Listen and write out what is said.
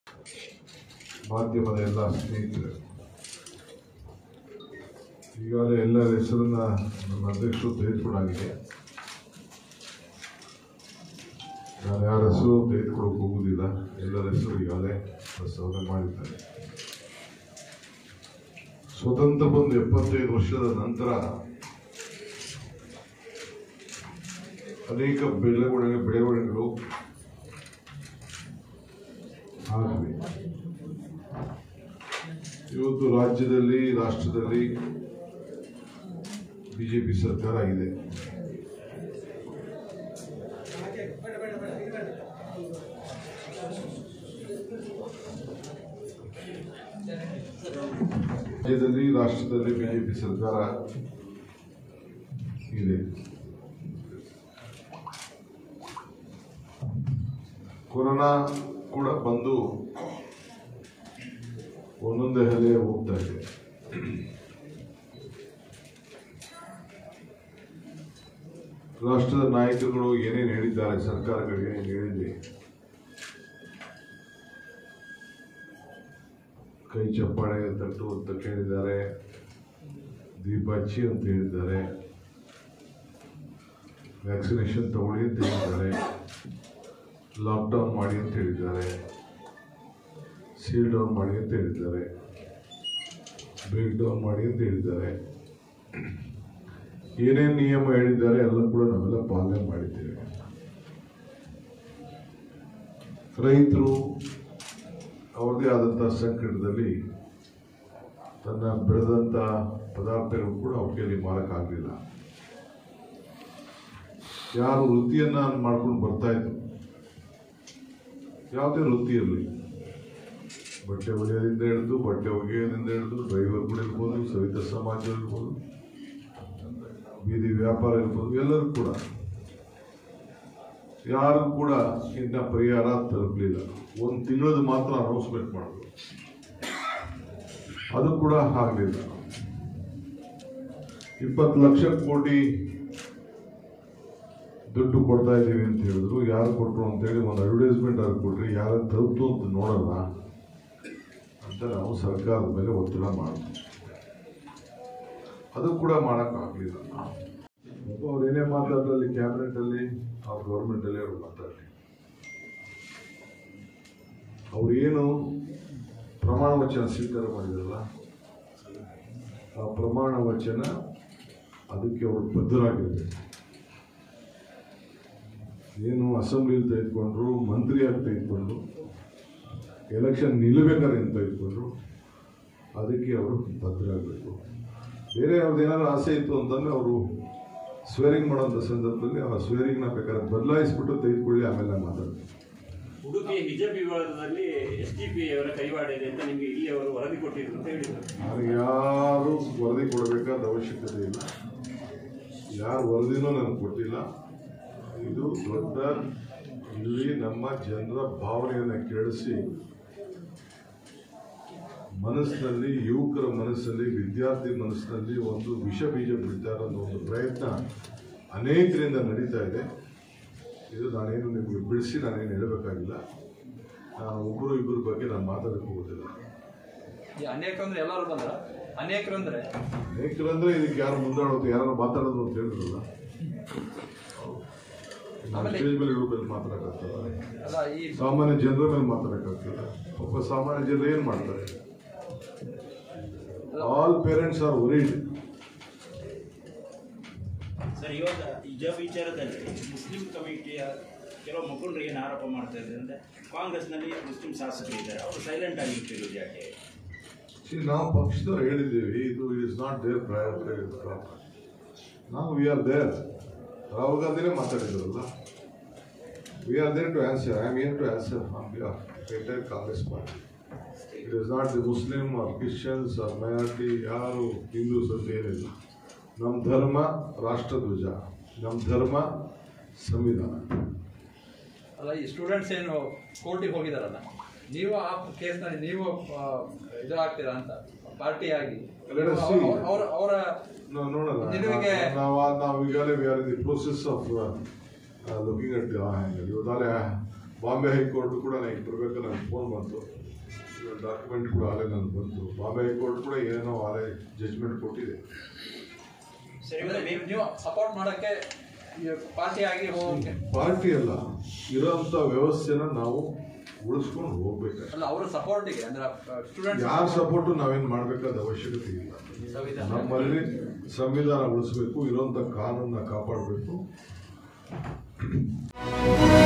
ಮಾಧ್ಯಮದ ಎಲ್ಲ ಸ್ನೇಹಿತರು ಈಗಾಗಲೇ ಎಲ್ಲರ ಹೆಸರನ್ನ ನಮ್ಮ ಅಧ್ಯಕ್ಷರು ತೆಗೆದುಕೊಂಡಾಗಿದೆ ನಾನು ಯಾರ ಹೆಸರು ತೆಗೆದುಕೊಳ್ಳೋಕೆ ಹೋಗುವುದಿಲ್ಲ ಎಲ್ಲರ ಹೆಸರು ಈಗಾಗಲೇ ಪ್ರಸ್ತಾವನೆ ಮಾಡಿದ್ದಾರೆ ಸ್ವತಂತ್ರ ಬಂದು ಎಪ್ಪತ್ತೈದು ವರ್ಷದ ನಂತರ ಅನೇಕ ಬೆಳವಣಿಗೆ ಬೆಳವಣಿಗೆಗಳು ಆಗಿವೆ ಇವತ್ತು ರಾಜ್ಯದಲ್ಲಿ ರಾಷ್ಟ್ರದಲ್ಲಿ ಬಿಜೆಪಿ ಸರ್ಕಾರ ಇದೆ ರಾಜ್ಯದಲ್ಲಿ ರಾಷ್ಟ್ರದಲ್ಲಿ ಬಿಜೆಪಿ ಸರ್ಕಾರ ಇದೆ ಕೊರೋನಾ ಕೂಡ ಬಂದು ಒಂದೊಂದೇ ಹೆಲೆ ಹೋಗ್ತಾ ಇದೆ ರಾಷ್ಟ್ರದ ನಾಯಕರುಗಳು ಏನೇನು ಹೇಳಿದ್ದಾರೆ ಸರ್ಕಾರಗಳಿಗೆ ಏನೇನು ಹೇಳಿದೆ ಕೈ ಚಪ್ಪಾಳೆ ತಟ್ಟು ಅಂತ ಕೇಳಿದ್ದಾರೆ ದೀಪ ಹಚ್ಚಿ ಅಂತ ಹೇಳಿದ್ದಾರೆ ವ್ಯಾಕ್ಸಿನೇಷನ್ ತಗೊಳ್ಳಿ ಅಂತ ಹೇಳಿದ್ದಾರೆ ಲಾಕ್ಡೌನ್ ಮಾಡಿ ಅಂತ ಹೇಳಿದ್ದಾರೆ ಸೀಲ್ ಡೌನ್ ಮಾಡಿ ಅಂತ ಹೇಳಿದ್ದಾರೆ ಬ್ರೇಕ್ ಡೌನ್ ಮಾಡಿ ಅಂತ ಹೇಳಿದ್ದಾರೆ ಏನೇನು ನಿಯಮ ಹೇಳಿದ್ದಾರೆ ಎಲ್ಲ ಕೂಡ ನಾವೆಲ್ಲ ಪಾಲನೆ ಮಾಡಿದ್ದೇವೆ ರೈತರು ಅವ್ರದೇ ಆದಂಥ ಸಂಕಟದಲ್ಲಿ ತನ್ನ ಬೆಳೆದಂಥ ಪದಾರ್ಥಗಳು ಕೂಡ ಅವ್ರ ಕೈಯಲ್ಲಿ ಮಾರಕ್ಕಾಗಲಿಲ್ಲ ಯಾರು ವೃತ್ತಿಯನ್ನ ಮಾಡ್ಕೊಂಡು ಬರ್ತಾ ಇದ್ರು ಯಾವುದೇ ವೃತ್ತಿ ಇರಲಿ ಬಟ್ಟೆ ಹೊಲಿಯೋದ್ರಿಂದ ಹಿಡಿದು ಬಟ್ಟೆ ಒಗೆಯೋದ್ರಿಂದ ಹಿಡಿದು ಡ್ರೈವರ್ ಕೂಡ ಇರ್ಬೋದು ಸವಿತಾ ಸಮಾಜ ಇರ್ಬೋದು ಬೀದಿ ವ್ಯಾಪಾರ ಇರ್ಬೋದು ಎಲ್ಲರೂ ಕೂಡ ಯಾರು ಕೂಡ ಇನ್ನ ಪರಿಹಾರ ತಲುಪಲಿಲ್ಲ ಒಂದು ತಿಂಗಳದ್ದು ಮಾತ್ರ ಅನೌನ್ಸ್ಮೆಂಟ್ ಮಾಡಿದ್ರು ಅದು ಕೂಡ ಆಗಲಿಲ್ಲ ಇಪ್ಪತ್ತು ಲಕ್ಷ ಕೋಟಿ ದುಡ್ಡು ಕೊಡ್ತಾ ಇದ್ದೀವಿ ಅಂತ ಹೇಳಿದ್ರು ಯಾರು ಕೊಟ್ಟರು ಅಂತೇಳಿ ಒಂದು ಅಡ್ವರ್ಟೈಸ್ಮೆಂಟ್ ಅವ್ರು ಕೊಟ್ರಿ ಯಾರು ತಲುಪ್ತು ಅಂತ ನೋಡೋಣ ಅಂತ ನಾವು ಸರ್ಕಾರದ ಮೇಲೆ ಒತ್ತಡ ಮಾಡಿದ್ವಿ ಅದು ಕೂಡ ಮಾಡೋಕ್ಕಾಗಲಿಲ್ಲ ಒಬ್ಬ ಅವ್ರು ಏನೇ ಮಾತಾಡಲಿ ಕ್ಯಾಬಿನೆಟ್ ಅಲ್ಲಿ ಅವ್ರ ಗೌರ್ಮೆಂಟ್ ಅಲ್ಲಿ ಅವ್ರು ಮಾತಾಡಲಿ ಅವ್ರು ಏನು ಪ್ರಮಾಣ ವಚನ ಸ್ವೀಕಾರ ಮಾಡಿದ್ರಲ್ಲ ಆ ಪ್ರಮಾಣ ವಚನ ಅದಕ್ಕೆ ಅವರು ಬದ್ಧರಾಗಿರ್ಬೇಕು ಏನು ಅಸೆಂಬ್ಲಿಲಿ ತೆಗೆದುಕೊಂಡ್ರು ಮಂತ್ರಿಯಾಗಿ ತೆಗೆದುಕೊಂಡ್ರು ಎಲೆಕ್ಷನ್ ನಿಲ್ಲಬೇಕಾದ್ರೆ ಏನು ತೆಗೆದುಕೊಂಡ್ರು ಅದಕ್ಕೆ ಅವರು ಬದ್ಧರಾಗಬೇಕು ಬೇರೆ ಅವ್ರದ್ದು ಏನಾದ್ರು ಆಸೆ ಇತ್ತು ಅಂತಂದ್ರೆ ಅವರು ಸ್ವೇರಿಂಗ್ ಮಾಡೋಂಥ ಸಂದರ್ಭದಲ್ಲಿ ಆ ಸ್ವೇರಿಂಗ್ನ ಬೇಕಾದ್ರೆ ಬದಲಾಯಿಸ್ಬಿಟ್ಟು ತೆಗೆದುಕೊಳ್ಳಿ ಆಮೇಲೆ ಮಾತಾಡ್ತೀನಿ ಉಡುಪಿ ಹಿಜಬ್ ವಿವಾದದಲ್ಲಿ ಎಸ್ ಡಿ ಪಿ ಅವರ ಕೈವಾಡ ಇದೆ ಅಂತ ನಿಮಗೆ ಇಲ್ಲಿ ಅವರು ವರದಿ ಕೊಟ್ಟಿದ್ರು ಅಂತ ಹೇಳಿದರು ನನಗೆ ಯಾರು ವರದಿ ಕೊಡಬೇಕಾದ ಅವಶ್ಯಕತೆ ಇಲ್ಲ ಯಾರು ವರದಿನೂ ನನಗೆ ಕೊಟ್ಟಿಲ್ಲ ಇದು ದೊಡ್ಡ ಇಲ್ಲಿ ನಮ್ಮ ಜನರ ಭಾವನೆಯನ್ನು ಕೆಡಿಸಿ ಮನಸ್ಸಿನಲ್ಲಿ ಯುವಕರ ಮನಸ್ಸಲ್ಲಿ ವಿದ್ಯಾರ್ಥಿ ಮನಸ್ಸಿನಲ್ಲಿ ಒಂದು ವಿಷ ಬೀಜ ಬಿಡ್ತಾ ಇರೋ ಒಂದು ಪ್ರಯತ್ನ ಅನೇಕರಿಂದ ನಡೀತಾ ಇದೆ ಇದು ನಾನೇನು ನಿಮಗೆ ಬಿಡಿಸಿ ನಾನೇನು ಹೇಳಬೇಕಾಗಿಲ್ಲ ನಾನು ಒಬ್ಬರು ಇಬ್ಬರ ಬಗ್ಗೆ ನಾನು ಮಾತಾಡಕ್ಕೆ ಹೋಗೋದಿಲ್ಲ ಈ ಅನೇಕರು ಅಂದ್ರೆ ಎಲ್ಲರೂ ಬಂದ್ರ ಅನೇಕರು ಅಂದ್ರೆ ಅನೇಕರಂದ್ರೆ ಇದಕ್ಕೆ ಯಾರು ಮುಂದಾಡೋದು ಯಾರು ಮಾತಾಡೋದು ಅಂತ ಹೇಳಿದ್ರಲ್ಲ ನಾವು ಆಮೇಲೆ- ಸ್ಟೇಜ್ ಮೇಲೆ ಇರೋ ಮೇಲೆ ಮಾತಾಡಕ್ಕಾಗ್ತದ ಅಲ್ಲ ಈ ಸಾಮಾನ್ಯ ಜನರ ಮೇಲೆ ಮಾತಾಡಕ್ಕಾಗ್ತದ ಒಬ್ಬ ಸಾಮಾನ್ಯ ಜನರು ಏನ್ ಮಾಡ್ತಾರೆ all parents are worried sir ಇವಾಗ ಹಿಜಾಬ್ ವಿಚಾರದಲ್ಲಿ ಮುಸ್ಲಿಂ ಕಮಿಟಿಯ ಕೆಲವು ಮುಖಂಡರು ಏನು ಆರೋಪ ಮಾಡ್ತಾ ಇದ್ದಾರೆ ಅಂದರೆ ಕಾಂಗ್ರೆಸ್ನಲ್ಲಿ ಮುಸ್ಲಿಂ ಶಾಸಕರು ಇದ್ದಾರೆ ಅವರು ಸೈಲೆಂಟ್ ಆಗಿರ್ತಿರೋದು ಯಾಕೆ ನಾವು ಪಕ್ಷದವ್ರು ಹೇಳಿದ್ದೀವಿ ಇದು ಇಸ್ ನಾಟ್ ದೇರ್ ಪ್ರಯಾರಿಟಿ ನಾವು ವಿ ಆರ್ ದೇರ್ ರಾಹುಲ್ ಗಾಂಧಿನೇ ಮಾತಾಡಿದ್ರಲ್ಲ we are there to answer I am here to answer on behalf entire Congress party it is not the Muslim or Christians or minority ಯಾರು ಹಿಂದೂಸ್ ಅಂತ ಏನಿಲ್ಲ ನಮ್ಮ ಧರ್ಮ ರಾಷ್ಟ್ರಧ್ವಜ ನಮ್ಮ ಧರ್ಮ ಸಂವಿಧಾನ ಅಲ್ಲ ಈ ಸ್ಟೂಡೆಂಟ್ಸ್ ಏನು ಕೋರ್ಟಿಗೆ ಹೋಗಿದಾರಲ್ಲ ನೀವು ಆ ಕೇಸ್ನಲ್ಲಿ ನೀವು ಆ, ಇದು ಆಗ್ತೀರಾ ಅಂತ ಪಾರ್ಟಿ ಆಗಿ Let us see. ಅವರ ಅವರ ನಾವು ನೋಡೋಣ ನಿಲುವಿಗೆ- ನಾವು ನಾವು ಈಗಾಗಲೇ we are in the process of looking at the angle ಇವತ್ತಾಗಲೇ ಬಾಂಬೆ ಹೈಕೋರ್ಟ್ ಕೂಡ ನನಗೆ ಬರ್ಬೇಕಾದ್ರೆ ನನಗೆ ಫೋನ್ ಬಂತು ಡಾಕ್ಯುಮೆಂಟ್ ಕೂಡ ಆಲೇ ನನಗೆ ಬಂತು ಬಾಂಬೆ ಹೈಕೋರ್ಟ್ ಕೂಡ ಏನೋ ಆಲೇ ಜಜ್ಮೆಂಟ್ ಕೊಟ್ಟಿದೆ ಸರಿ ಅಂದ್ರೆ ಮತ್ತೆ ನೀವು- ನೀವು ಸಪೋರ್ಟ್ ಮಾಡಕ್ಕೆ ಪಾರ್ಟಿ ಆಗಿ ಹೋಗಕ್ಕೆ ಪಾರ್ಟಿ ಅಲ್ಲ ಇರೋಂಥ ವ್ಯವಸ್ಥೆನ ನಾವು ಉಳಿಸ್ಕೊಂಡು ಹೋಗ್ಬೇಕು ಅಲ್ಲ ಅವರ ಸಪೋರ್ಟಿಗೆ ಅಂದ್ರೆ ಸ್ಟೂಡೆಂಟ್ಸ್ ಯಾರ ಸಪೋರ್ಟು ನಾವೇನು ಮಾಡಬೇಕಾದ ಅವಶ್ಯಕತೆ ಇಲ್ಲ ಸಂವಿಧಾನ ನಮ್ಮಲ್ಲಿ ಸಂವಿಧಾನ ಉಳಿಸ್ಬೇಕು ಇರೋಂಥ ಕಾನೂನನ್ನ ಕಾಪಾಡಬೇಕು